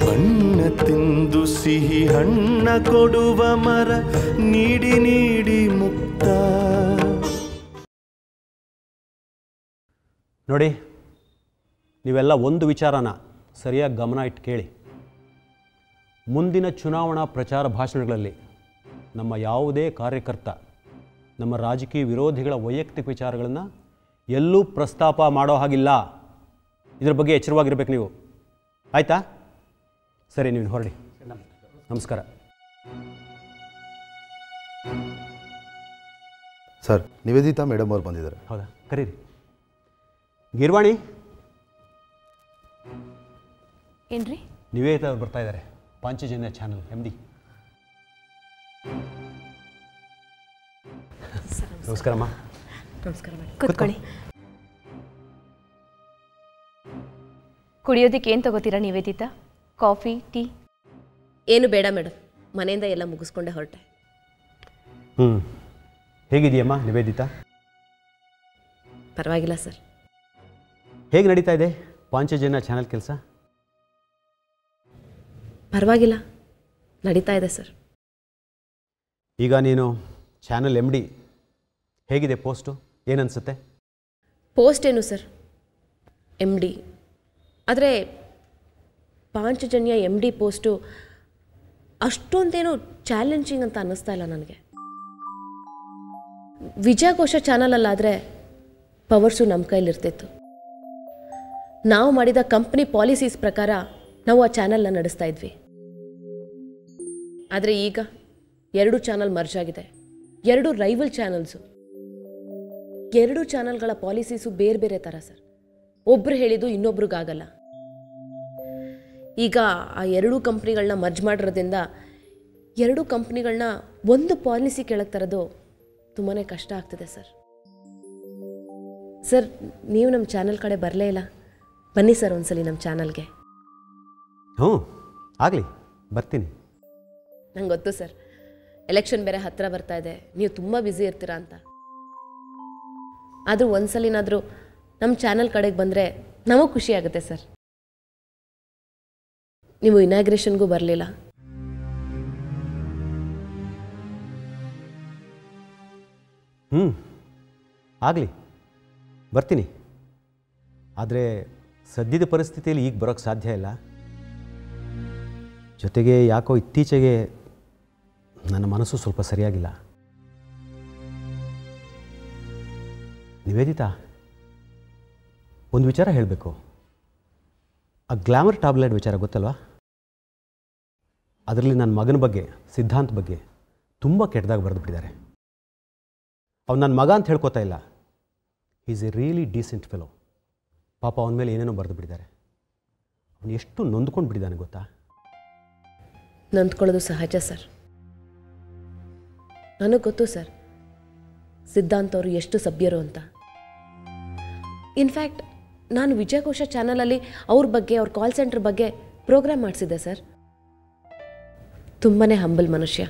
ಬಣ್ಣ ತಿಂದು ಸಿಹಿ ಹಣ್ಣ ಕೊಡುವ ಮರ ನೀಡಿ ನೀಡಿ ಮುಕ್ತ ನೋಡಿ ನೀವೆಲ್ಲ ಒಂದು ವಿಚಾರನ ಸರಿಯಾಗಿ ಗಮನ ಇಟ್ಟು ಕೇಳಿ ಮುಂದಿನ ಚುನಾವಣಾ ಪ್ರಚಾರ ಭಾಷಣಗಳಲ್ಲಿ ನಮ್ಮ ಯಾವುದೇ ಕಾರ್ಯಕರ್ತ ನಮ್ಮ ರಾಜಕೀಯ ವಿರೋಧಿಗಳ ವೈಯಕ್ತಿಕ ವಿಚಾರಗಳನ್ನು ಎಲ್ಲೂ ಪ್ರಸ್ತಾಪ ಮಾಡೋ ಹಾಗಿಲ್ಲ ಇದ್ರ ಬಗ್ಗೆ ಎಚ್ಚರವಾಗಿರ್ಬೇಕು ನೀವು ಆಯಿತಾ ಸರಿ ನೀವು ಹೊರಡಿ ನಮಸ್ಕಾರ ಸರ್ ನಿವೇದಿತಾ ಮೇಡಮ್ ಅವ್ರು ಬಂದಿದ್ದಾರೆ ಹೌದಾ ಕರೀರಿ ಗಿರ್ವಾಣಿ ಏನ್ರಿ ನಿವೇದಿತ ಅವ್ರು ಬರ್ತಾ ಇದ್ದಾರೆ ಪಾಂಚಜನ್ಯ ಚಾನಲ್ ಎಮ್ ಡಿ ನಮಸ್ಕಾರಮ್ಮ ನಮಸ್ಕಾರ ಕೂತ್ಕೊಳ್ಳಿ ಕುಡಿಯೋದಕ್ಕೆ ಏನು ತಗೋತೀರಾ ನಿವೇದಿತಾ ಕಾಫಿ ಟೀ ಏನು ಬೇಡ ಮೇಡಮ್ ಮನೆಯಿಂದ ಎಲ್ಲ ಮುಗಿಸ್ಕೊಂಡೆ ಹೊರಟೆ ಹ್ಞೂ ಹೇಗಿದೆಯಮ್ಮ ನಿವೇದಿತಾ ಪರವಾಗಿಲ್ಲ ಸರ್ ಹೇಗೆ ನಡೀತಾ ಇದೆ ಪಾಂಚಜನ್ಯ ಚಾನಲ್ ಕೆಲಸ ಪರವಾಗಿಲ್ಲ ನಡೀತಾ ಇದೆ ಸರ್ ಈಗ ನೀನು ಚಾನಲ್ ಎಮ್ ಡಿ ಹೇಗಿದೆ ಪೋಸ್ಟು ಏನನ್ಸುತ್ತೆ ಪೋಸ್ಟ್ ಏನು ಸರ್ ಎಮ್ ಡಿ ಆದರೆ ಪಾಂಚಜನ್ಯ ಎಮ್ ಡಿ ಪೋಸ್ಟು ಅಷ್ಟೊಂದೇನು ಚಾಲೆಂಜಿಂಗ್ ಅಂತ ಅನ್ನಿಸ್ತಾ ಇಲ್ಲ ನನಗೆ ವಿಜಯಘೋಷ ಚಾನಲಲ್ಲಾದರೆ ಪವರ್ಸು ನಮ್ಮ ಕೈಲಿರ್ತಿತ್ತು ನಾವು ಮಾಡಿದ ಕಂಪ್ನಿ ಪಾಲಿಸೀಸ್ ಪ್ರಕಾರ ನಾವು ಆ ಚಾನಲ್ನ ನಡೆಸ್ತಾ ಇದ್ವಿ ಆದರೆ ಈಗ ಎರಡು ಚಾನಲ್ ಮರ್ಜ್ ಆಗಿದೆ ಎರಡು ರೈವಲ್ ಚಾನಲ್ಸು ಎರಡು ಚಾನಲ್ಗಳ ಪಾಲಿಸೀಸು ಬೇರೆ ಬೇರೆ ಥರ ಸರ್ ಒಬ್ರು ಹೇಳಿದ್ದು ಇನ್ನೊಬ್ರಿಗಾಗಲ್ಲ ಈಗ ಆ ಎರಡೂ ಕಂಪ್ನಿಗಳನ್ನ ಮರ್ಜ್ ಮಾಡಿರೋದ್ರಿಂದ ಎರಡೂ ಕಂಪ್ನಿಗಳನ್ನ ಒಂದು ಪಾಲಿಸಿ ಕೆಳಗೆ ತರೋದು ತುಂಬಾ ಕಷ್ಟ ಆಗ್ತಿದೆ ಸರ್ ಸರ್ ನೀವು ನಮ್ಮ ಚಾನಲ್ ಕಡೆ ಬರಲೇ ಇಲ್ಲ ಬನ್ನಿ ಸರ್ ಒಂದ್ಸಲಿ ನಮ್ಮ ಚಾನಲ್ಗೆ ಹ್ಞೂ ಆಗಲಿ ಬರ್ತೀನಿ ನಂಗೆ ಗೊತ್ತು ಸರ್ ಎಲೆಕ್ಷನ್ ಬೇರೆ ಹತ್ತಿರ ಬರ್ತಾ ಇದೆ ನೀವು ತುಂಬ ಬ್ಯುಸಿ ಇರ್ತೀರಾ ಅಂತ ಆದರೂ ಒಂದ್ಸಲಿನಾದರೂ ನಮ್ಮ ಚಾನಲ್ ಕಡೆಗೆ ಬಂದರೆ ನಮಗೂ ಖುಷಿ ಆಗುತ್ತೆ ಸರ್ ನೀವು ಇನಾಗ್ರೇಷನ್ಗೂ ಬರಲಿಲ್ಲ ಹ್ಞೂ ಆಗಲಿ ಬರ್ತೀನಿ ಆದರೆ ಸದ್ಯದ ಪರಿಸ್ಥಿತಿಯಲ್ಲಿ ಈಗ ಬರೋಕ್ಕೆ ಸಾಧ್ಯ ಇಲ್ಲ ಜೊತೆಗೆ ಯಾಕೋ ಇತ್ತೀಚೆಗೆ ನನ್ನ ಮನಸ್ಸು ಸ್ವಲ್ಪ ಸರಿಯಾಗಿಲ್ಲ ನಿವೇದಿತಾ ಒಂದು ವಿಚಾರ ಹೇಳಬೇಕು ಆ ಗ್ಲಾಮರ್ ಟ್ಯಾಬ್ಲೆಟ್ ವಿಚಾರ ಗೊತ್ತಲ್ವಾ ಅದರಲ್ಲಿ ನನ್ನ ಮಗನ ಬಗ್ಗೆ ಸಿದ್ಧಾಂತ್ ಬಗ್ಗೆ ತುಂಬ ಕೆಟ್ಟದಾಗಿ ಬರೆದು ಬಿಟ್ಟಿದ್ದಾರೆ ಅವ್ನು ನನ್ನ ಮಗ ಅಂತ ಹೇಳ್ಕೊತಾ ಇಲ್ಲ is a really decent fellow ಪಾಪ ಅವನ ಮೇಲೆ ಏನೇನೋ ಬರೆದು ಬಿಟ್ಟಿದ್ದಾರೆ ಅವನು ಎಷ್ಟು ನೊಂದ್ಕೊಂಡು ಬಿಟ್ಟಿದ್ದಾನೆ ಗೊತ್ತಾ ನಂದ್ಕೊಳ್ಳೋದು ಸಹಜ ಸರ್ ನನಗೆ ಗೊತ್ತು ಸರ್ ಸಿದ್ಧಾಂತ್ ಅವರು ಎಷ್ಟು ಸಭ್ಯರು ಅಂತ ಇನ್ಫ್ಯಾಕ್ಟ್ ನಾನು ವಿಜಯಘೋಷ ಚಾನಲಲ್ಲಿ ಅವ್ರ ಬಗ್ಗೆ ಅವ್ರ ಕಾಲ್ ಸೆಂಟರ್ ಬಗ್ಗೆ ಪ್ರೋಗ್ರಾಮ್ ಮಾಡಿಸಿದ್ದೆ ಸರ್ ತುಂಬಾ ಹಂಬಲ್ ಮನುಷ್ಯ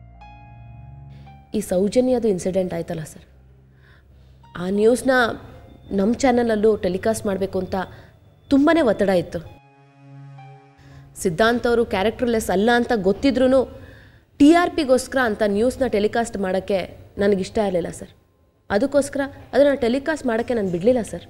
ಈ ಸೌಜನ್ಯದು ಇನ್ಸಿಡೆಂಟ್ ಆಯ್ತಲ್ಲ ಸರ್ ಆ ನ್ಯೂಸ್ನ ನಮ್ಮ ಚಾನಲಲ್ಲೂ ಟೆಲಿಕಾಸ್ಟ್ ಮಾಡಬೇಕು ಅಂತ ತುಂಬಾ ಒತ್ತಡ ಇತ್ತು ಸಿದ್ಧಾಂತ್ ಅವರು ಕ್ಯಾರೆಕ್ಟರ್ಲೆಸ್ ಅಲ್ಲ ಅಂತ ಗೊತ್ತಿದ್ರೂ ಟಿ ಆರ್ ಪಿಗೋಸ್ಕರ ಅಂತ ನ್ಯೂಸ್ನ ಟೆಲಿಕಾಸ್ಟ್ ಮಾಡೋಕ್ಕೆ ನನಗಿಷ್ಟ ಇರಲಿಲ್ಲ ಸರ್ ಅದಕ್ಕೋಸ್ಕರ ಅದನ್ನು ಟೆಲಿಕಾಸ್ಟ್ ಮಾಡೋಕ್ಕೆ ನಾನು ಬಿಡಲಿಲ್ಲ sir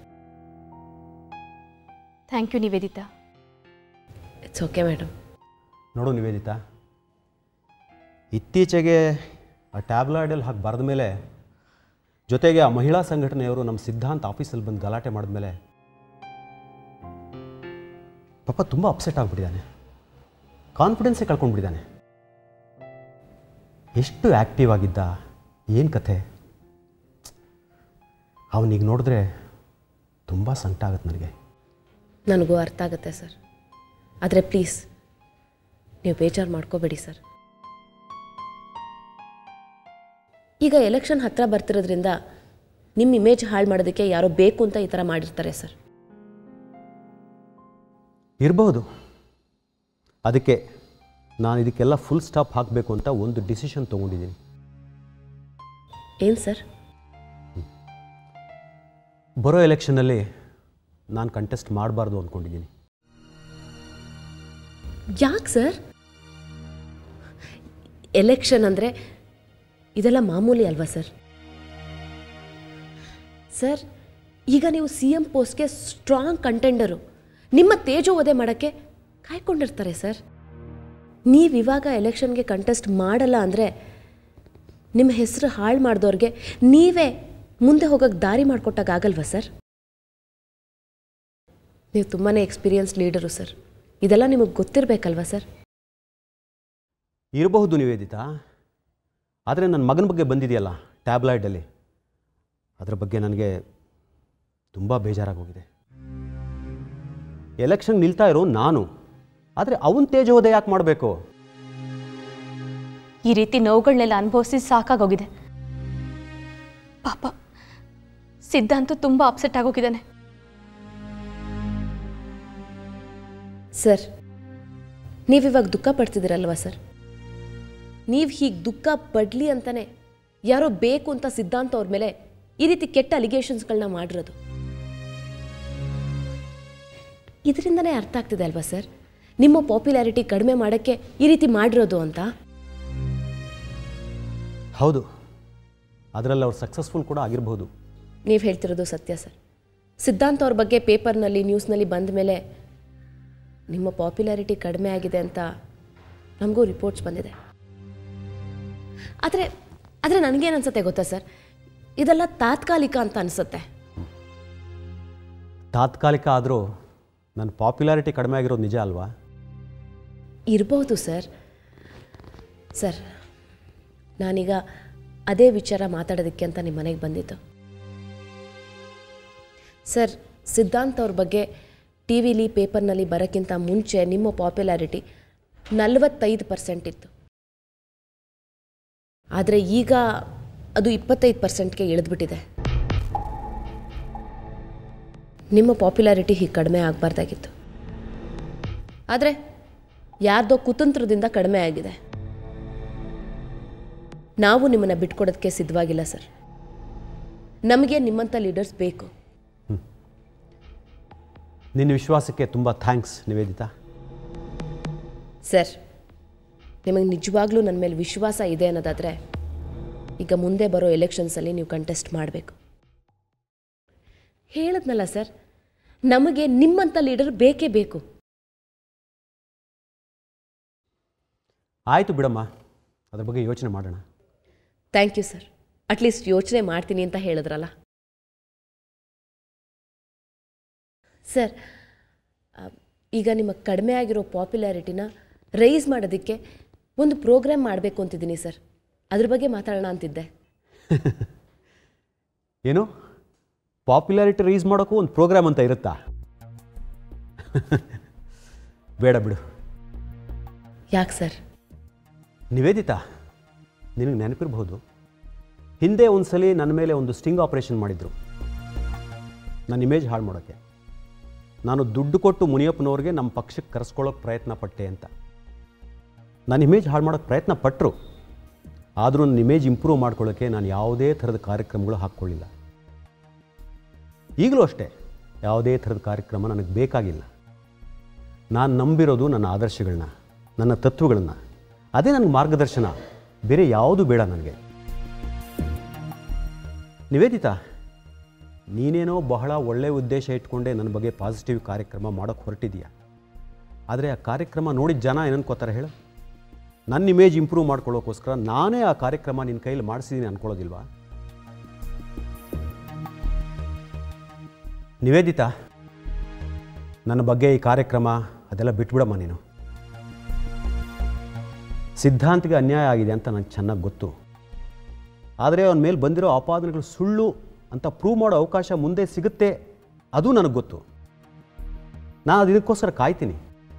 thank you Nivedita it's okay madam ನೋಡು ನಿವೇದಿತಾ ಇತ್ತೀಚೆಗೆ ಆ ಟ್ಯಾಬ್ಲಾಯ್ಡಲ್ಲಿ ಹಾಕಿ ಬರೆದ ಮೇಲೆ ಜೊತೆಗೆ ಆ ಮಹಿಳಾ ಸಂಘಟನೆಯವರು ನಮ್ಮ ಸಿದ್ಧಾಂತ ಆಫೀಸಲ್ಲಿ ಬಂದು ಗಲಾಟೆ ಮಾಡಿದ್ಮೇಲೆ ಪಾಪ ತುಂಬ ಅಪ್ಸೆಟ್ ಆಗಿಬಿಟ್ಟಿದ್ದಾನೆ ಕಾನ್ಫಿಡೆನ್ಸೇ ಕಳ್ಕೊಂಡ್ಬಿಟ್ಟಿದ್ದಾನೆ ಎಷ್ಟು ಆ್ಯಕ್ಟಿವ್ ಆಗಿದ್ದ ಏನು ಕಥೆ ಅವನೀಗ ನೋಡಿದ್ರೆ ತುಂಬ ಸಂಕಟ ಆಗುತ್ತೆ ನನಗೆ ನನಗೂ ಅರ್ಥ ಆಗುತ್ತೆ ಸರ್ ಆದರೆ ಪ್ಲೀಸ್ ನೀವು ಬೇಜಾರು ಮಾಡ್ಕೋಬೇಡಿ ಸರ್ ಈಗ ಎಲೆಕ್ಷನ್ ಹತ್ತಿರ ಬರ್ತಿರೋದ್ರಿಂದ ನಿಮ್ಮ ಇಮೇಜ್ ಹಾಳು ಮಾಡೋದಕ್ಕೆ ಯಾರೋ ಬೇಕು ಅಂತ ಈ ಥರ ಮಾಡಿರ್ತಾರೆ ಸರ್ ಇರಬಹುದು ಅದಕ್ಕೆ ನಾನು ಇದಕ್ಕೆಲ್ಲ ಫುಲ್ ಸ್ಟಾಪ್ ಹಾಕಬೇಕು ಅಂತ ಒಂದು ಡಿಸಿಷನ್ ತೊಗೊಂಡಿದ್ದೀನಿ ಏನು ಸರ್ ಬರೋ ಎಲೆಕ್ಷನ್ನಲ್ಲಿ ನಾನು ಕಂಟೆಸ್ಟ್ ಮಾಡಬಾರ್ದು ಅಂದ್ಕೊಂಡಿದ್ದೀನಿ ಯಾಕೆ ಸರ್ ಎಲೆಕ್ಷನ್ ಅಂದರೆ ಇದೆಲ್ಲ ಮಾಮೂಲಿ ಅಲ್ವಾ ಸರ್ ಸರ್ ಈಗ ನೀವು ಸಿ ಎಂ ಪೋಸ್ಟ್ಗೆ ಸ್ಟ್ರಾಂಗ್ ಕಂಟೆಂಡರು ನಿಮ್ಮ ತೇಜೋವಧೆ ಮಾಡೋಕ್ಕೆ ಕಾಯ್ಕೊಂಡಿರ್ತಾರೆ ಸರ್ ನೀವು ಇವಾಗ ಎಲೆಕ್ಷನ್ಗೆ ಕಂಟೆಸ್ಟ್ ಮಾಡಲ್ಲ ಅಂದರೆ ನಿಮ್ಮ ಹೆಸರು ಹಾಳು ಮಾಡಿದವ್ರಿಗೆ ನೀವೇ ಮುಂದೆ ಹೋಗೋಕ್ಕೆ ದಾರಿ ಮಾಡಿಕೊಟ್ಟಾಗ ಆಗಲ್ವಾ ಸರ್ ನೀವು ತುಂಬಾ ಎಕ್ಸ್ಪೀರಿಯನ್ಸ್ ಲೀಡರು ಸರ್ ಇದೆಲ್ಲ ನಿಮಗೆ ಗೊತ್ತಿರಬೇಕಲ್ವಾ ಸರ್ ಇರಬಹುದು ನಿವೇದಿತಾ ಆದರೆ ನನ್ನ ಮಗನ ಬಗ್ಗೆ ಬಂದಿದೆಯಲ್ಲ ಟ್ಯಾಬ್ಲಾಯ್ಡಲ್ಲಿ ಅದರ ಬಗ್ಗೆ ನನಗೆ ತುಂಬ ಬೇಜಾರಾಗೋಗಿದೆ ಎಲೆಕ್ಷನ್ ನಿಲ್ತಾ ಇರೋ ನಾನು ಆದರೆ ಅವನ ತೇಜೋದಯ ಯಾಕೆ ಮಾಡಬೇಕು ಈ ರೀತಿ ನೋವುಗಳನ್ನೆಲ್ಲ ಅನುಭವಿಸಿ ಸಾಕಾಗೋಗಿದೆ ಪಾಪ ಸಿದ್ಧಾಂತ ತುಂಬ ಅಪ್ಸೆಟ್ ಆಗೋಗಿದ್ದಾನೆ ಸರ್ ನೀವಿವಾಗ ದುಃಖ ಪಡ್ತಿದ್ದೀರಲ್ವಾ ಸರ್ ನೀವು ಹೀಗೆ ದುಃಖ ಪಡಲಿ ಅಂತಾನೆ ಯಾರೋ ಬೇಕು ಅಂತ ಸಿದ್ಧಾಂತ ಅವ್ರ ಮೇಲೆ ಈ ರೀತಿ ಕೆಟ್ಟ ಅಲಿಗೇಷನ್ಸ್ಗಳನ್ನ ಮಾಡಿರೋದು ಇದರಿಂದನೇ ಅರ್ಥ ಆಗ್ತಿದೆ ಅಲ್ವಾ ಸರ್ ನಿಮ್ಮ ಪಾಪ್ಯುಲಾರಿಟಿ ಕಡಿಮೆ ಮಾಡೋಕ್ಕೆ ಈ ರೀತಿ ಮಾಡಿರೋದು ಅಂತ ಹೌದು ಅದರಲ್ಲಿ ಅವ್ರು ಸಕ್ಸಸ್ಫುಲ್ ಕೂಡ ಆಗಿರಬಹುದು ನೀವು ಹೇಳ್ತಿರೋದು ಸತ್ಯ ಸರ್ ಸಿದ್ಧಾಂತ ಅವ್ರ ಬಗ್ಗೆ ಪೇಪರ್ನಲ್ಲಿ ನ್ಯೂಸ್ನಲ್ಲಿ ಬಂದ ಮೇಲೆ ನಿಮ್ಮ ಪಾಪ್ಯುಲಾರಿಟಿ ಕಡಿಮೆ ಆಗಿದೆ ಅಂತ ನಮಗೂ ರಿಪೋರ್ಟ್ಸ್ ಬಂದಿದೆ ಆದರೆ ಆದರೆ ನನಗೇನು ಅನ್ಸುತ್ತೆ ಗೊತ್ತಾ ಸರ್ ಇದೆಲ್ಲ ತಾತ್ಕಾಲಿಕ ಅಂತ ಅನಿಸುತ್ತೆ ತಾತ್ಕಾಲಿಕ ಆದರೂ ನನ್ನ ಪಾಪ್ಯುಲಾರಿಟಿ ಕಡಿಮೆ ಆಗಿರೋದು ನಿಜ ಅಲ್ವಾ ಇರ್ಬೋದು ಸರ್ ಸರ್ ನಾನೀಗ ಅದೇ ವಿಚಾರ ಮಾತಾಡೋದಕ್ಕೆ ಅಂತ ನಿಮ್ಮ ಮನೆಗೆ ಬಂದಿದ್ದು ಸರ್ ಸಿದ್ಧಾಂತ್ ಅವ್ರ ಬಗ್ಗೆ ಟಿ ವಿಲಿ ಪೇಪರ್ನಲ್ಲಿ ಬರೋಕ್ಕಿಂತ ಮುಂಚೆ ನಿಮ್ಮ ಪಾಪ್ಯುಲಾರಿಟಿ ನಲವತ್ತೈದು ಪರ್ಸೆಂಟ್ ಇತ್ತು ಆದರೆ ಈಗ ಅದು ಇಪ್ಪತ್ತೈದು ಪರ್ಸೆಂಟ್ಗೆ ಇಳಿದ್ಬಿಟ್ಟಿದೆ ನಿಮ್ಮ ಪಾಪ್ಯುಲಾರಿಟಿ ಹೀಗೆ ಕಡಿಮೆ ಆಗಬಾರ್ದಾಗಿತ್ತು ಆದರೆ ಯಾರ್ದೋ ಕುತಂತ್ರದಿಂದ ಕಡಿಮೆ ಆಗಿದೆ ನಾವು ನಿಮ್ಮನ್ನು ಬಿಟ್ಕೊಡೋದಕ್ಕೆ ಸಿದ್ಧವಾಗಿಲ್ಲ ಸರ್ ನಮಗೆ ನಿಮ್ಮಂಥ ಲೀಡರ್ಸ್ ಬೇಕು ನಿನ್ನ ವಿಶ್ವಾಸಕ್ಕೆ ತುಂಬ ಥ್ಯಾಂಕ್ಸ್ ನಿವೇದಿತಾ ಸರ್ ನಿಮಗೆ ನಿಜವಾಗ್ಲೂ ನನ್ನ ಮೇಲೆ ವಿಶ್ವಾಸ ಇದೆ ಅನ್ನೋದಾದರೆ ಈಗ ಮುಂದೆ ಬರೋ ಎಲೆಕ್ಷನ್ಸಲ್ಲಿ ನೀವು ಕಂಟೆಸ್ಟ್ ಮಾಡಬೇಕು ಹೇಳಿದ್ನಲ್ಲ ಸರ್ ನಮಗೆ ನಿಮ್ಮಂಥ ಲೀಡರ್ ಬೇಕೇ ಬೇಕು ಆಯಿತು ಬಿಡಮ್ಮ ಅದ್ರ ಬಗ್ಗೆ ಯೋಚನೆ ಮಾಡೋಣ ಥ್ಯಾಂಕ್ ಯು ಸರ್ ಅಟ್ಲೀಸ್ಟ್ ಯೋಚನೆ ಮಾಡ್ತೀನಿ ಅಂತ ಹೇಳಿದ್ರಲ್ಲ ಸರ್ ಆ, ಈಗ ನಿಮ್ಮ ಕಡಿಮೆ ಆಗಿರೋ ಪಾಪ್ಯುಲಾರಿಟಿನ ರೈಸ್ ಮಾಡೋದಕ್ಕೆ ಒಂದು ಪ್ರೋಗ್ರಾಮ್ ಮಾಡಬೇಕು ಅಂತಿದ್ದೀನಿ ಸರ್ ಅದ್ರ ಬಗ್ಗೆ ಮಾತಾಡೋಣ ಅಂತಿದ್ದೆ ಏನು ಪಾಪ್ಯುಲಾರಿಟಿ ರೈಸ್ ಮಾಡೋಕ್ಕೂ ಒಂದು ಪ್ರೋಗ್ರಾಮ್ ಅಂತ ಇರುತ್ತಾ ಬೇಡ ಬಿಡು ಯಾಕೆ ಸರ್ ನಿವೇದಿತಾ ನಿನಗೆ ನೆನಪಿರಬಹುದು ಹಿಂದೆ ಒಂದು ಸಲ ನನ್ನ ಮೇಲೆ ಒಂದು ಸ್ಟಿಂಗ್ ಆಪರೇಷನ್ ಮಾಡಿದರು ನನ್ನ ಇಮೇಜ್ ಹಾಳು ಮಾಡೋಕ್ಕೆ ನಾನು ದುಡ್ಡು ಕೊಟ್ಟು ಮುನಿಯಪ್ಪನವ್ರಿಗೆ ನಮ್ಮ ಪಕ್ಷಕ್ಕೆ ಕರೆಸ್ಕೊಳ್ಳೋಕೆ ಪ್ರಯತ್ನ ಪಟ್ಟೆ ಅಂತ ನನ್ನ ಇಮೇಜ್ ಹಾಳು ಮಾಡೋಕ್ಕೆ ಪ್ರಯತ್ನ ಪಟ್ಟರು ಆದರೂ ನನ್ನ ಇಮೇಜ್ ಇಂಪ್ರೂವ್ ಮಾಡ್ಕೊಳ್ಳೋಕ್ಕೆ ನಾನು ಯಾವುದೇ ಥರದ ಕಾರ್ಯಕ್ರಮಗಳು ಹಾಕ್ಕೊಳ್ಳಿಲ್ಲ ಈಗಲೂ ಅಷ್ಟೇ ಯಾವುದೇ ಥರದ ಕಾರ್ಯಕ್ರಮ ನನಗೆ ಬೇಕಾಗಿಲ್ಲ ನಾನು ನಂಬಿರೋದು ನನ್ನ ಆದರ್ಶಗಳನ್ನ ನನ್ನ ತತ್ವಗಳನ್ನ ಅದೇ ನನಗೆ ಮಾರ್ಗದರ್ಶನ ಬೇರೆ ಯಾವುದು ಬೇಡ ನನಗೆ ನಿವೇದಿತಾ ನೀನೇನೋ ಬಹಳ ಒಳ್ಳೆಯ ಉದ್ದೇಶ ಇಟ್ಕೊಂಡೆ ನನ್ನ ಬಗ್ಗೆ ಪಾಸಿಟಿವ್ ಕಾರ್ಯಕ್ರಮ ಮಾಡೋಕ್ಕೆ ಹೊರಟಿದೀಯ ಆದರೆ ಆ ಕಾರ್ಯಕ್ರಮ ನೋಡಿದ ಜನ ಏನನ್ಕೋತಾರೆ ಹೇಳು ನನ್ನ ಇಮೇಜ್ ಇಂಪ್ರೂವ್ ಮಾಡ್ಕೊಳ್ಳೋಕ್ಕೋಸ್ಕರ ನಾನೇ ಆ ಕಾರ್ಯಕ್ರಮ ನಿನ್ನ ಕೈಯಲ್ಲಿ ಮಾಡಿಸಿದ್ದೀನಿ ಅನ್ಕೊಳ್ಳೋದಿಲ್ವಾ ನಿವೇದಿತಾ ನನ್ನ ಬಗ್ಗೆ ಈ ಕಾರ್ಯಕ್ರಮ ಅದೆಲ್ಲ ಬಿಟ್ಬಿಡಮ್ಮ ನೀನು ಸಿದ್ಧಾಂತಿಗೆ ಅನ್ಯಾಯ ಆಗಿದೆ ಅಂತ ನನಗೆ ಚೆನ್ನಾಗಿ ಗೊತ್ತು ಆದರೆ ಅವನ ಮೇಲೆ ಬಂದಿರೋ ಆಪಾದನೆಗಳು ಸುಳ್ಳು ಅಂತ ಪ್ರೂವ್ ಮಾಡೋ ಅವಕಾಶ ಮುಂದೆ ಸಿಗುತ್ತೆ ಅದು ನನಗೆ ಗೊತ್ತು ನಾನು ಅದು ಇದಕ್ಕೋಸ್ಕರ ಕಾಯ್ತೀನಿ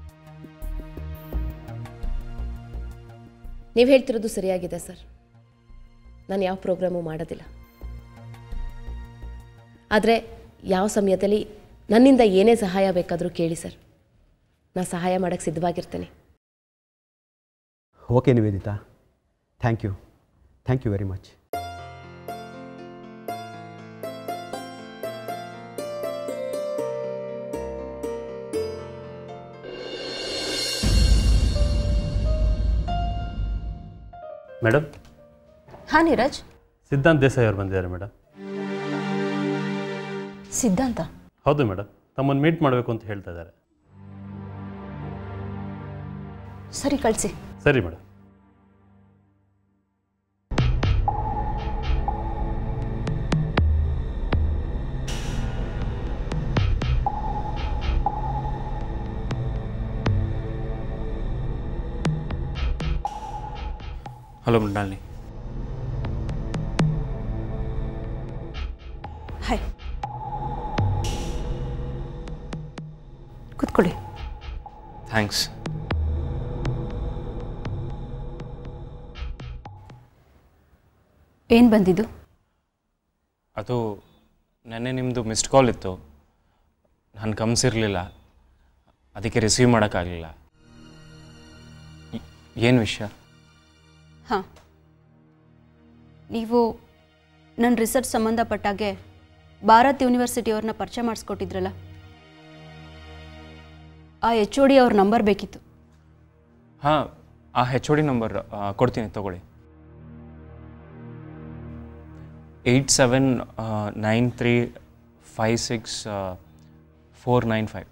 ನೀವು ಹೇಳ್ತಿರೋದು ಸರಿಯಾಗಿದೆ ಸರ್ ನಾನು ಯಾವ ಪ್ರೋಗ್ರಾಮು ಮಾಡೋದಿಲ್ಲ ಆದರೆ ಯಾವ ಸಮಯದಲ್ಲಿ ನನ್ನಿಂದ ಏನೇ ಸಹಾಯ ಬೇಕಾದರೂ ಕೇಳಿ ಸರ್ ನಾನು ಸಹಾಯ ಮಾಡೋಕ್ಕೆ ಸಿದ್ಧವಾಗಿರ್ತೇನೆ okay Nivedita thank you thank you very much madam ಹಾಂ ನೀರಜ್ ಸಿದ್ಧಾಂತ್ ದೇಸಾಯಿ ಅವ್ರು ಬಂದಿದ್ದಾರೆ ಮೇಡಮ್ ಸಿದ್ಧಾಂತ ಹೌದು ಮೇಡಮ್ ತಮ್ಮನ್ನು ಮೀಟ್ ಮಾಡಬೇಕು ಅಂತ ಹೇಳ್ತಾ ಇದ್ದಾರೆ ಸರಿ ಕಳಿಸಿ ಸರಿ ಮೇಡಮ್ ಹಲೋ ಮೃಣಾಲಿನಿ ಹಾಯ್ ಕೂತ್ಕೊಳ್ಳಿ ಥ್ಯಾಂಕ್ಸ್ ಏನು ಬಂದಿದ್ದು ಅದು ನೆನ್ನೆ ನಿಮ್ಮದು ಮಿಸ್ಡ್ ಕಾಲ್ ಇತ್ತು ನಾನು ಗಮನಿಸಿರಲಿಲ್ಲ ಅದಕ್ಕೆ ರಿಸೀವ್ ಮಾಡೋಕ್ಕಾಗಲಿಲ್ಲ ಏನು ವಿಷಯ ಹಾಂ ನೀವು ನನ್ನ ರಿಸರ್ಚ್ ಸಂಬಂಧಪಟ್ಟಾಗೆ ಭಾರತ್ ಯೂನಿವರ್ಸಿಟಿಯವ್ರನ್ನ ಪರಿಚಯ ಮಾಡಿಸ್ಕೊಟ್ಟಿದ್ರಲ್ಲ ಆ ಎಚ್ ಒ ಡಿ ಅವ್ರ ನಂಬರ್ ಬೇಕಿತ್ತು ಹಾಂ ಆ ಹೆಚ್ ಒ ಡಿ ನಂಬರ್ ಕೊಡ್ತೀನಿ ತಗೊಳ್ಳಿ eight seven nine three five six four nine five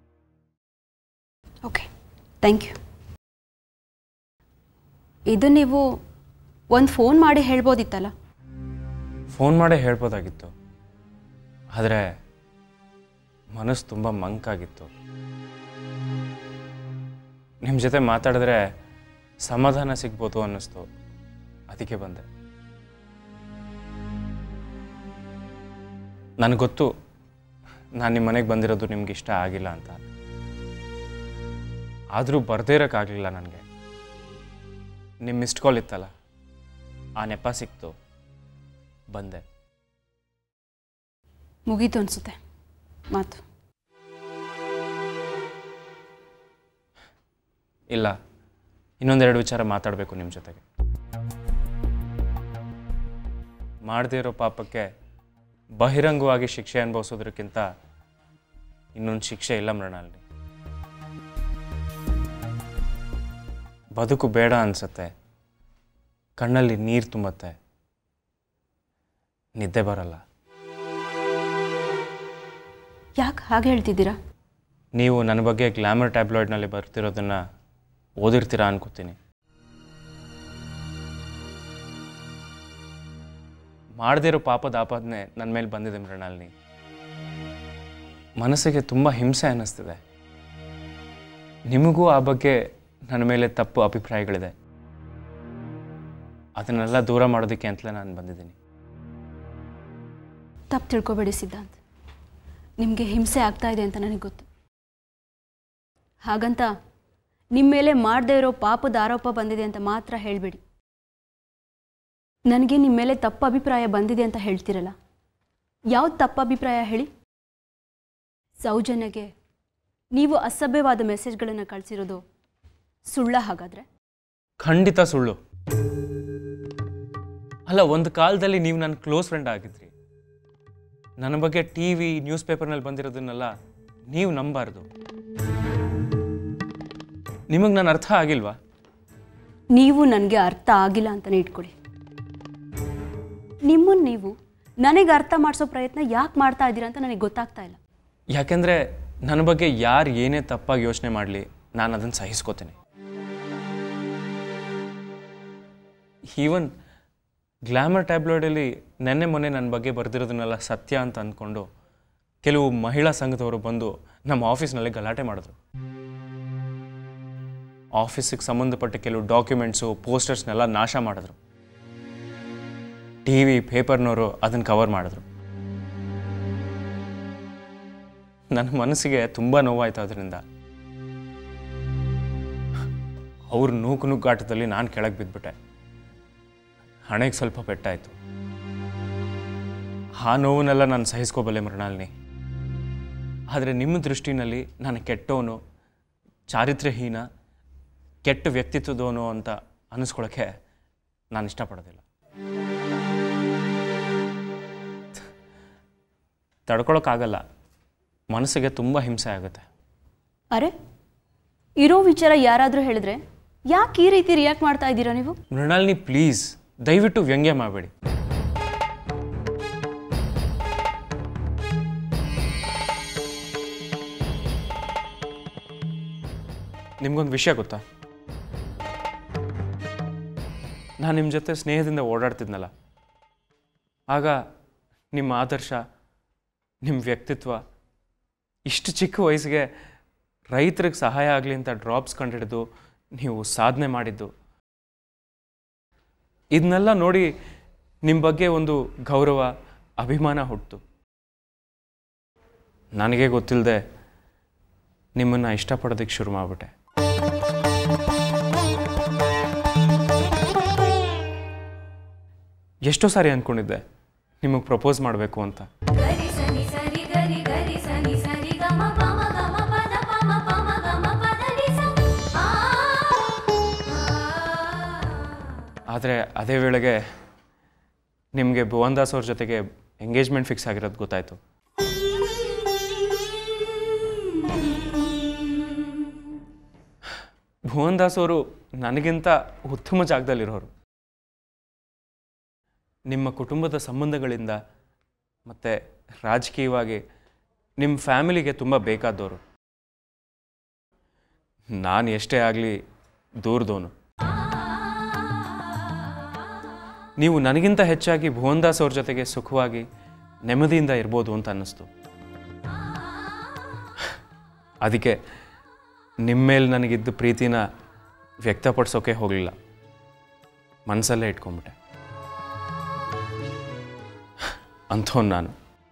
okay thank you ಇದು ನೀವು ಒಂದು ಫೋನ್ ಮಾಡಿ ಹೇಳ್ಬೋದಿತ್ತಲ್ಲ ಫೋನ್ ಮಾಡೇ ಹೇಳ್ಬೋದಾಗಿತ್ತು ಆದರೆ ಮನಸ್ಸು ತುಂಬ ಮಂಕಾಗಿತ್ತು ನಿಮ್ಮ ಜೊತೆ ಮಾತಾಡಿದ್ರೆ ಸಮಾಧಾನ ಸಿಗ್ಬೋದು ಅನ್ನಿಸ್ತು ಅದಕ್ಕೆ ಬಂದೆ ನನಗೆ ಗೊತ್ತು ನಾನು ನಿಮ್ಮ ಮನೆಗೆ ಬಂದಿರೋದು ನಿಮ್ಗೆ ಇಷ್ಟ ಆಗಿಲ್ಲ ಅಂತ ಆದರೂ ಬರ್ದೇ ಇರೋಕ್ಕಾಗಲಿಲ್ಲ ನನಗೆ ನಿಮ್ಮ ಮಿಸ್ಡ್ ಕಾಲ್ ಇತ್ತಲ್ಲ ಆ ನೆಪ ಸಿಕ್ತು ಬಂದೆ ಮುಗೀತು ಅನಿಸುತ್ತೆ ಮಾತು ಇಲ್ಲ ಇನ್ನೊಂದೆರಡು ವಿಚಾರ ಮಾತಾಡಬೇಕು ನಿಮ್ಮ ಜೊತೆಗೆ ಮಾಡದೇ ಇರೋ ಪಾಪಕ್ಕೆ ಬಹಿರಂಗವಾಗಿ ಶಿಕ್ಷೆ ಅನುಭವಿಸೋದಕ್ಕಿಂತ ಇನ್ನೊಂದು ಶಿಕ್ಷೆ ಇಲ್ಲ ಮೃಣಾಲಿನಿ ಬದುಕು ಬೇಡ ಅನ್ಸತ್ತೆ ಕಣ್ಣಲ್ಲಿ ನೀರು ತುಂಬತ್ತೆ ನಿದ್ದೆ ಬರಲ್ಲ ಯಾಕೆ ಹಾಗೆ ಹೇಳ್ತಿದ್ದೀರಾ ನೀವು ನನ್ನ ಬಗ್ಗೆ ಗ್ಲಾಮರ್ ಟ್ಯಾಬ್ಲಾಯ್ಡ್ನಲ್ಲಿ ಬರ್ತಿರೋದನ್ನು ಓದಿರ್ತೀರಾ ಅನ್ಕೋತೀನಿ ಮಾಡದೇ ಇರೋ ಪಾಪದ ಆಪಾದನೆ ನನ್ನ ಮೇಲೆ ಬಂದಿದೆ ಮೃಣಾಲಿನಿ ಮನಸ್ಸಿಗೆ ತುಂಬ ಹಿಂಸೆ ಅನ್ನಿಸ್ತಿದೆ ನಿಮಗೂ ಆ ಬಗ್ಗೆ ನನ್ನ ಮೇಲೆ ತಪ್ಪು ಅಭಿಪ್ರಾಯಗಳಿದೆ ಅದನ್ನೆಲ್ಲ ದೂರ ಮಾಡೋದಕ್ಕೆ ಅಂತಲೇ ನಾನು ಬಂದಿದ್ದೀನಿ ತಪ್ಪು ತಿಳ್ಕೊಬೇಡಿ ಸಿದ್ಧಾಂತ್ ನಿಮಗೆ ಹಿಂಸೆ ಆಗ್ತಾ ಇದೆ ಅಂತ ನನಗೆ ಗೊತ್ತು ಹಾಗಂತ ನಿಮ್ಮ ಮೇಲೆ ಮಾಡದೇ ಇರೋ ಪಾಪದ ಆರೋಪ ಬಂದಿದೆ ಅಂತ ಮಾತ್ರ ಹೇಳಬೇಡಿ ನನಗೆ ನಿಮ್ಮ ಮೇಲೆ ತಪ್ಪು ಅಭಿಪ್ರಾಯ ಬಂದಿದೆ ಅಂತ ಹೇಳ್ತಿರಲ್ಲ ಯಾವ್ದು ತಪ್ಪು ಅಭಿಪ್ರಾಯ ಹೇಳಿ ಸೌಜನ್ಯಗೆ ನೀವು ಅಸಭ್ಯವಾದ ಮೆಸೇಜ್ಗಳನ್ನು ಕಳಿಸಿರೋದು ಸುಳ್ಳ ಹಾಗಾದರೆ ಖಂಡಿತ ಸುಳ್ಳು ಅಲ್ಲ ಒಂದು ಕಾಲದಲ್ಲಿ ನೀವು ನನ್ನ ಕ್ಲೋಸ್ ಫ್ರೆಂಡ್ ಆಗಿದ್ರಿ ನನ್ನ ಬಗ್ಗೆ ಟಿ ವಿ ನ್ಯೂಸ್ ಪೇಪರ್ನಲ್ಲಿ ಬಂದಿರೋದನ್ನೆಲ್ಲ ನೀವು ನಂಬಾರ್ದು ನಿಮಗೆ ನಾನು ಅರ್ಥ ಆಗಿಲ್ವಾ ನೀವು ನನಗೆ ಅರ್ಥ ಆಗಿಲ್ಲ ಅಂತಲೇ ಇಟ್ಕೊಳ್ಳಿ ನಿಮ್ಮನ್ನು ನೀವು ನನಗೆ ಅರ್ಥ ಮಾಡಿಸೋ ಪ್ರಯತ್ನ ಯಾಕೆ ಮಾಡ್ತಾ ಇದ್ದೀರಾ ಅಂತ ನನಗೆ ಗೊತ್ತಾಗ್ತಾ ಇಲ್ಲ ಯಾಕೆಂದರೆ ನನ್ನ ಬಗ್ಗೆ ಯಾರು ಏನೇ ತಪ್ಪಾಗಿ ಯೋಚನೆ ಮಾಡಲಿ ನಾನು ಅದನ್ನು ಸಹಿಸ್ಕೋತೀನಿ ಈವನ್ ಗ್ಲಾಮರ್ ಟ್ಯಾಬ್ಲಾಯ್ಡಲ್ಲಿ ನೆನ್ನೆ ಮೊನ್ನೆ ನನ್ನ ಬಗ್ಗೆ ಬರೆದಿರೋದನ್ನೆಲ್ಲ ಸತ್ಯ ಅಂತ ಅಂದ್ಕೊಂಡು ಕೆಲವು ಮಹಿಳಾ ಸಂಘದವರು ಬಂದು ನಮ್ಮ ಆಫೀಸ್ನಲ್ಲಿ ಗಲಾಟೆ ಮಾಡಿದ್ರು ಆಫೀಸಿಗೆ ಸಂಬಂಧಪಟ್ಟ ಕೆಲವು ಡಾಕ್ಯುಮೆಂಟ್ಸು ಪೋಸ್ಟರ್ಸ್ನೆಲ್ಲ ನಾಶ ಮಾಡಿದ್ರು ಟಿ ವಿ ಪೇಪರ್ನವರು ಅದನ್ನು ಕವರ್ ಮಾಡಿದ್ರು ನನ್ನ ಮನಸ್ಸಿಗೆ ತುಂಬ ನೋವಾಯ್ತು ಅದರಿಂದ ಅವ್ರ ನೂಕು ನುಗ್ಗಾಟದಲ್ಲಿ ನಾನು ಕೆಳಗೆ ಬಿದ್ದುಬಿಟ್ಟೆ ಹಣೆಗೆ ಸ್ವಲ್ಪ ಪೆಟ್ಟಾಯಿತು ಆ ನೋವನ್ನೆಲ್ಲ ನಾನು ಸಹಿಸ್ಕೋಬಲ್ಲೆ ಮೃಣಾಲಿನಿ ಆದರೆ ನಿಮ್ಮ ದೃಷ್ಟಿನಲ್ಲಿ ನಾನು ಕೆಟ್ಟವನು ಚಾರಿತ್ರ್ಯಹೀನ ಕೆಟ್ಟ ವ್ಯಕ್ತಿತ್ವದವನು ಅಂತ ಅನ್ನಿಸ್ಕೊಳ್ಳೋಕ್ಕೆ ನಾನು ಇಷ್ಟಪಡೋದಿಲ್ಲ ತಡ್ಕೊಳಕ್ಕಾಗಲ್ಲ ಮನಸ್ಸಿಗೆ ತುಂಬ ಹಿಂಸೆ ಆಗುತ್ತೆ ಅರೆ ಇರೋ ವಿಚಾರ ಯಾರಾದರೂ ಹೇಳಿದ್ರೆ ಯಾಕೆ ಈ ರೀತಿ ರಿಯಾಕ್ಟ್ ಮಾಡ್ತಾ ಇದ್ದೀರಾ ನೀವು ಮೃಣಾಲಿನಿ ಪ್ಲೀಸ್ ದಯವಿಟ್ಟು ವ್ಯಂಗ್ಯ ಮಾಡಬೇಡಿ ನಿಮ್ಗೊಂದು ವಿಷಯ ಗೊತ್ತಾ ನಾನು ನಿಮ್ಮ ಜೊತೆ ಸ್ನೇಹದಿಂದ ಓಡಾಡ್ತಿದ್ನಲ್ಲ ಆಗ ನಿಮ್ಮ ಆದರ್ಶ ನಿಮ್ಮ ವ್ಯಕ್ತಿತ್ವ ಇಷ್ಟು ಚಿಕ್ಕ ವಯಸ್ಸಿಗೆ ರೈತರಿಗೆ ಸಹಾಯ ಆಗಲಿ ಅಂತ ಡ್ರಾಪ್ಸ್ ಕಂಡಿಡಿದು ನೀವು ಸಾಧನೆ ಮಾಡಿದ್ದು ಇದನ್ನೆಲ್ಲ ನೋಡಿ ನಿಮ್ಮ ಬಗ್ಗೆ ಒಂದು ಗೌರವ ಅಭಿಮಾನ ಹುಟ್ಟಿತು ನನಗೆ ಗೊತ್ತಿಲ್ಲದೆ ನಿಮ್ಮನ್ನು ಇಷ್ಟಪಡೋದಕ್ಕೆ ಶುರು ಮಾಡಿಬಿಟ್ಟೆ ಎಷ್ಟೋ ಸಾರಿ ಅಂದ್ಕೊಂಡಿದ್ದೆ ನಿಮಗೆ ಪ್ರಪೋಸ್ ಮಾಡಬೇಕು ಅಂತ ಆದರೆ ಅದೇ ವೇಳೆಗೆ ನಿಮಗೆ ಭುವನ್ ದಾಸ್ ಅವ್ರ ಜೊತೆಗೆ ಎಂಗೇಜ್ಮೆಂಟ್ ಫಿಕ್ಸ್ ಆಗಿರೋದು ಗೊತ್ತಾಯಿತು ಭುವನ್ ದಾಸ್ ಅವರು ನನಗಿಂತ ಉತ್ತಮ ಜಾಗದಲ್ಲಿರೋರು ನಿಮ್ಮ ಕುಟುಂಬದ ಸಂಬಂಧಗಳಿಂದ ಮತ್ತು ರಾಜಕೀಯವಾಗಿ ನಿಮ್ಮ ಫ್ಯಾಮಿಲಿಗೆ ತುಂಬ ಬೇಕಾದವರು ನಾನು ಎಷ್ಟೇ ಆಗಲಿ ದೂರದವನು ನೀವು ನನಗಿಂತ ಹೆಚ್ಚಾಗಿ ಭುವನ್ ದಾಸ್ ಅವ್ರ ಜೊತೆಗೆ ಸುಖವಾಗಿ ನೆಮ್ಮದಿಯಿಂದ ಇರ್ಬೋದು ಅಂತ ಅನ್ನಿಸ್ತು ಅದಕ್ಕೆ ನಿಮ್ಮ ಮೇಲೆ ನನಗಿದ್ದ ಪ್ರೀತಿನ ವ್ಯಕ್ತಪಡಿಸೋಕೆ ಹೋಗಲಿಲ್ಲ ಮನಸ್ಸಲ್ಲೇ ಇಟ್ಕೊಂಬಿಟ್ಟೆ ಅಂಥವ್ನು ನಾನು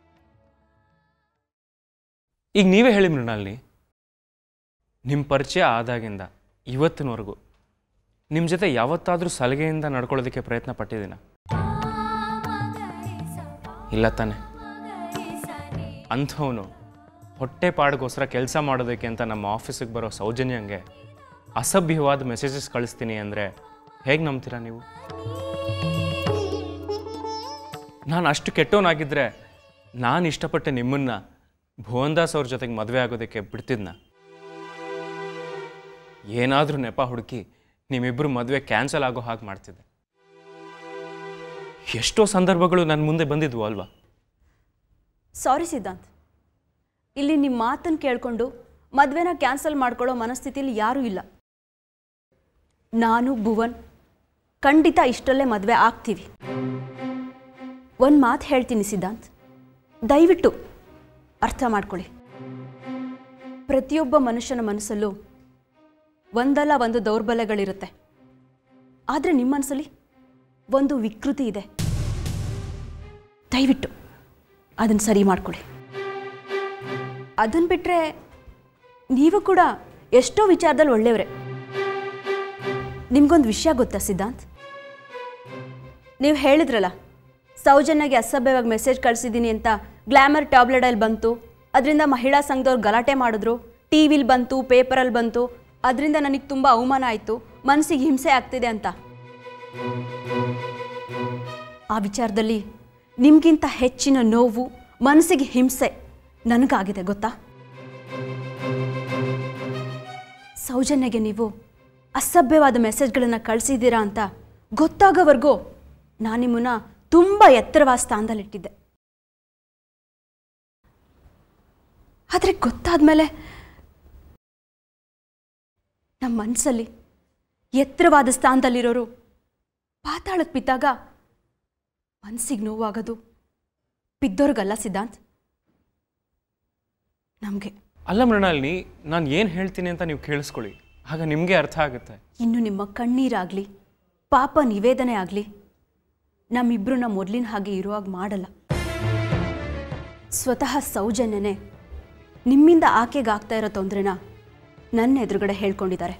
ಈಗ ನೀವೇ ಹೇಳಿ ಮೃಣಾಲಿನಿ ನಿಮ್ಮ ಪರಿಚಯ ಆದಾಗಿಂದ ಇವತ್ತಿನವರೆಗೂ ನಿಮ್ಮ ಜೊತೆ ಯಾವತ್ತಾದರೂ ಸಲಿಗೆಯಿಂದ ನಡ್ಕೊಳ್ಳೋದಕ್ಕೆ ಪ್ರಯತ್ನ ಪಟ್ಟಿದ್ದೀನ ಇಲ್ಲ ತಾನೆ ಅಂಥವನು ಹೊಟ್ಟೆ ಪಾಡಿಗೋಸ್ಕರ ಕೆಲಸ ಮಾಡೋದಕ್ಕೆ ಅಂತ ನಮ್ಮ ಆಫೀಸಿಗೆ ಬರೋ ಸೌಜನ್ಯಂಗೆ ಅಸಭ್ಯವಾದ ಮೆಸೇಜಸ್ ಕಳಿಸ್ತೀನಿ ಅಂದರೆ ಹೇಗೆ ನಂಬ್ತೀರಾ ನೀವು ನಾನು ಅಷ್ಟು ಕೆಟ್ಟವನಾಗಿದ್ದರೆ ನಾನು ಇಷ್ಟಪಟ್ಟೆ ನಿಮ್ಮನ್ನು ಭುವನ್ ದಾಸ್ ಅವ್ರ ಜೊತೆಗೆ ಮದುವೆ ಆಗೋದಕ್ಕೆ ಬಿಡ್ತಿದ್ನ ಏನಾದರೂ ನೆಪ ಹುಡುಕಿ ನಿಮ್ಮಿಬ್ಬರು ಮದುವೆ ಕ್ಯಾನ್ಸಲ್ ಆಗೋ ಹಾಗೆ ಮಾಡ್ತಿದ್ದೆ ಎಷ್ಟೋ ಸಂದರ್ಭಗಳು ನನ್ನ ಮುಂದೆ ಬಂದಿದ್ವು ಅಲ್ವಾ ಸಾರಿ ಸಿದ್ಧಾಂತ್ ಇಲ್ಲಿ ನಿಮ್ಮ ಮಾತನ್ನು ಕೇಳಿಕೊಂಡು ಮದುವೆನ ಕ್ಯಾನ್ಸಲ್ ಮಾಡ್ಕೊಳ್ಳೋ ಮನಸ್ಥಿತಿಯಲ್ಲಿ ಯಾರೂ ಇಲ್ಲ ನಾನು ಭುವನ್ ಖಂಡಿತ ಇಷ್ಟರಲ್ಲೇ ಮದುವೆ ಆಗ್ತೀವಿ ಒಂದು ಮಾತು ಹೇಳ್ತೀನಿ ಸಿದ್ಧಾಂತ್ ದಯವಿಟ್ಟು ಅರ್ಥ ಮಾಡ್ಕೊಳ್ಳಿ ಪ್ರತಿಯೊಬ್ಬ ಮನುಷ್ಯನ ಮನಸ್ಸಲ್ಲೂ ಒಂದಲ್ಲ ಒಂದು ದೌರ್ಬಲ್ಯಗಳಿರುತ್ತೆ ಆದರೆ ನಿಮ್ಮ ಮನಸ್ಸಲ್ಲಿ ಒಂದು ವಿಕೃತಿ ಇದೆ ದಯವಿಟ್ಟು ಅದನ್ನು ಸರಿ ಮಾಡ್ಕೊಳ್ಳಿ ಅದನ್ನು ಬಿಟ್ಟರೆ ನೀವು ಕೂಡ ಎಷ್ಟೋ ವಿಚಾರದಲ್ಲಿ ಒಳ್ಳೆಯವರೇ ನಿಮ್ಗೊಂದು ವಿಷಯ ಗೊತ್ತಾ ಸಿದ್ಧಾಂತ್ ನೀವು ಹೇಳಿದ್ರಲ್ಲ ಸೌಜನ್ಯಗೆ ಅಸಭ್ಯವಾಗಿ ಮೆಸೇಜ್ ಕಳಿಸಿದ್ದೀನಿ ಅಂತ ಗ್ಲಾಮರ್ ಟ್ಯಾಬ್ಲೆಟಲ್ಲಿ ಬಂತು ಅದರಿಂದ ಮಹಿಳಾ ಸಂಘದವ್ರು ಗಲಾಟೆ ಮಾಡಿದ್ರು ಟಿ ವಿಲಿ ಬಂತು ಪೇಪರಲ್ಲಿ ಬಂತು ಅದರಿಂದ ನನಗೆ ತುಂಬ ಅವಮಾನ ಆಯಿತು ಮನಸ್ಸಿಗೆ ಹಿಂಸೆ ಆಗ್ತಿದೆ ಅಂತ ಆ ವಿಚಾರದಲ್ಲಿ ನಿಮಗಿಂತ ಹೆಚ್ಚಿನ ನೋವು ಮನಸ್ಸಿಗೆ ಹಿಂಸೆ ನನಗಾಗಿದೆ ಗೊತ್ತಾ ಸೌಜನ್ಯಗೆ ನೀವು ಅಸಭ್ಯವಾದ ಮೆಸೇಜ್ಗಳನ್ನು ಕಳಿಸಿದ್ದೀರಾ ಅಂತ ಗೊತ್ತಾಗೋವರೆಗೂ ನಾನು ನಿಮ್ಮನ್ನ ತುಂಬ ಎತ್ತರವಾದ ಸ್ಥಾನದಲ್ಲಿಟ್ಟಿದ್ದೆ ಆದರೆ ಗೊತ್ತಾದ್ಮೇಲೆ ನಮ್ಮ ಮನಸ್ಸಲ್ಲಿ ಎತ್ತರವಾದ ಸ್ಥಾನದಲ್ಲಿರೋರು ಪಾತಾಳಕ್ಕೆ ಬಿದ್ದಾಗ ಮನಸ್ಸಿಗೆ ನೋವಾಗೋದು ಬಿದ್ದೋರ್ಗಲ್ಲ ಸಿದ್ಧಾಂತ್ ನಮಗೆ ಅಲ್ಲ ಮೃಣಾಲಿನಿ ನಾನು ಏನು ಹೇಳ್ತೀನಿ ಅಂತ ನೀವು ಕೇಳಿಸ್ಕೊಳ್ಳಿ ಆಗ ನಿಮಗೆ ಅರ್ಥ ಆಗುತ್ತೆ ಇನ್ನು ನಿಮ್ಮ ಕಣ್ಣೀರಾಗಲಿ ಪಾಪ ನಿವೇದನೆ ಆಗಲಿ ನಮ್ಮಿಬ್ಬರನ್ನ ಮೊದಲಿನ ಹಾಗೆ ಇರುವಾಗ ಮಾಡಲ್ಲ ಸ್ವತಃ ಸೌಜನ್ಯನೇ ನಿಮ್ಮಿಂದ ಆಕೆಗೆ ಆಗ್ತಾ ಇರೋ ತೊಂದರೆನ ನನ್ನ ಎದುರುಗಡೆ ಹೇಳ್ಕೊಂಡಿದ್ದಾರೆ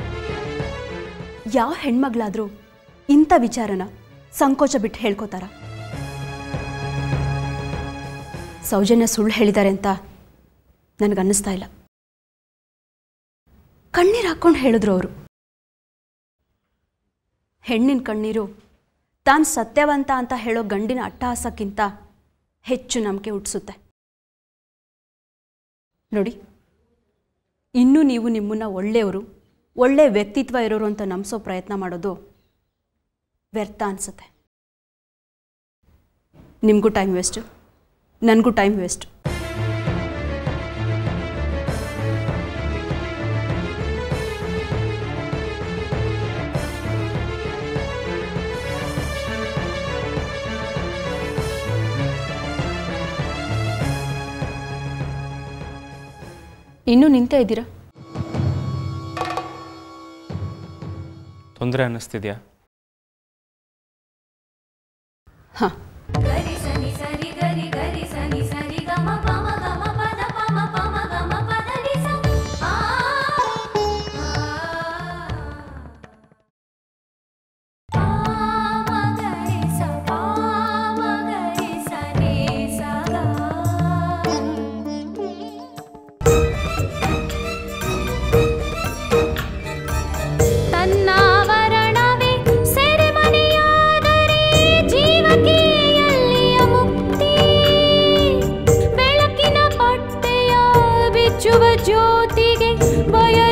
ಯಾವ ಹೆಣ್ಮಗಳಾದರೂ ಇಂಥ ವಿಚಾರನ ಸಂಕೋಚ ಬಿಟ್ಟು ಹೇಳ್ಕೊತಾರ ಸೌಜನ್ಯ ಸುಳ್ಳು ಹೇಳಿದ್ದಾರೆ ಅಂತ ನನಗನ್ನಿಸ್ತಾ ಇಲ್ಲ ಕಣ್ಣೀರು ಹಾಕ್ಕೊಂಡು ಹೇಳಿದ್ರು ಅವರು ಹೆಣ್ಣಿನ ಕಣ್ಣೀರು ತಾನು ಸತ್ಯವಂತ ಅಂತ ಹೇಳೋ ಗಂಡಿನ ಅಟ್ಟಹಾಸಕ್ಕಿಂತ ಹೆಚ್ಚು ನಂಬಿಕೆ ಹುಟ್ಟಿಸುತ್ತೆ ನೋಡಿ ಇನ್ನೂ ನೀವು ನಿಮ್ಮನ್ನ ಒಳ್ಳೆಯವರು ಒಳ್ಳೆ ವ್ಯಕ್ತಿತ್ವ ಇರೋರು ಅಂತ ನಂಬಿಸೋ ಪ್ರಯತ್ನ ಮಾಡೋದು ವ್ಯರ್ಥ ಅನಿಸುತ್ತೆ ನಿಮಗೂ ಟೈಮ್ ವೇಸ್ಟು ನನಗೂ ಟೈಮ್ ವೇಸ್ಟು ಇನ್ನೂ ನಿಂತೇ ಇದ್ದೀರಾ ತೊಂದರೆ ಅನ್ನಿಸ್ತಿದ್ಯಾ ಹಾಂ ಗರಿ ಸನಿ ಸರಿ ಗರಿ ಗರಿ ಸನಿ ಸರಿ ಗಮ ಪಮ ಗಮ ಪದ ಪಮ ಪಮ ಗಮ ಪದ ನಿ ಸ ಆ ಪಾಮ ಗರಿ ಸ ಪಾಮ ಗರಿ ಸ ನಿ ಸ ಗ ತನ್ನಾವರಣವೇ ಸೆರೆಮನೆಯಾದರೆ ಜೀವಕ್ಕೆ ಎಲ್ಲಿಯ ಮುಕ್ತಿ ಬೆಳಕಿನ ಪಟ್ಟೆಯ ಬಿಚ್ಚುವ ಜ್ಯೋತಿಗೆ ಭಯ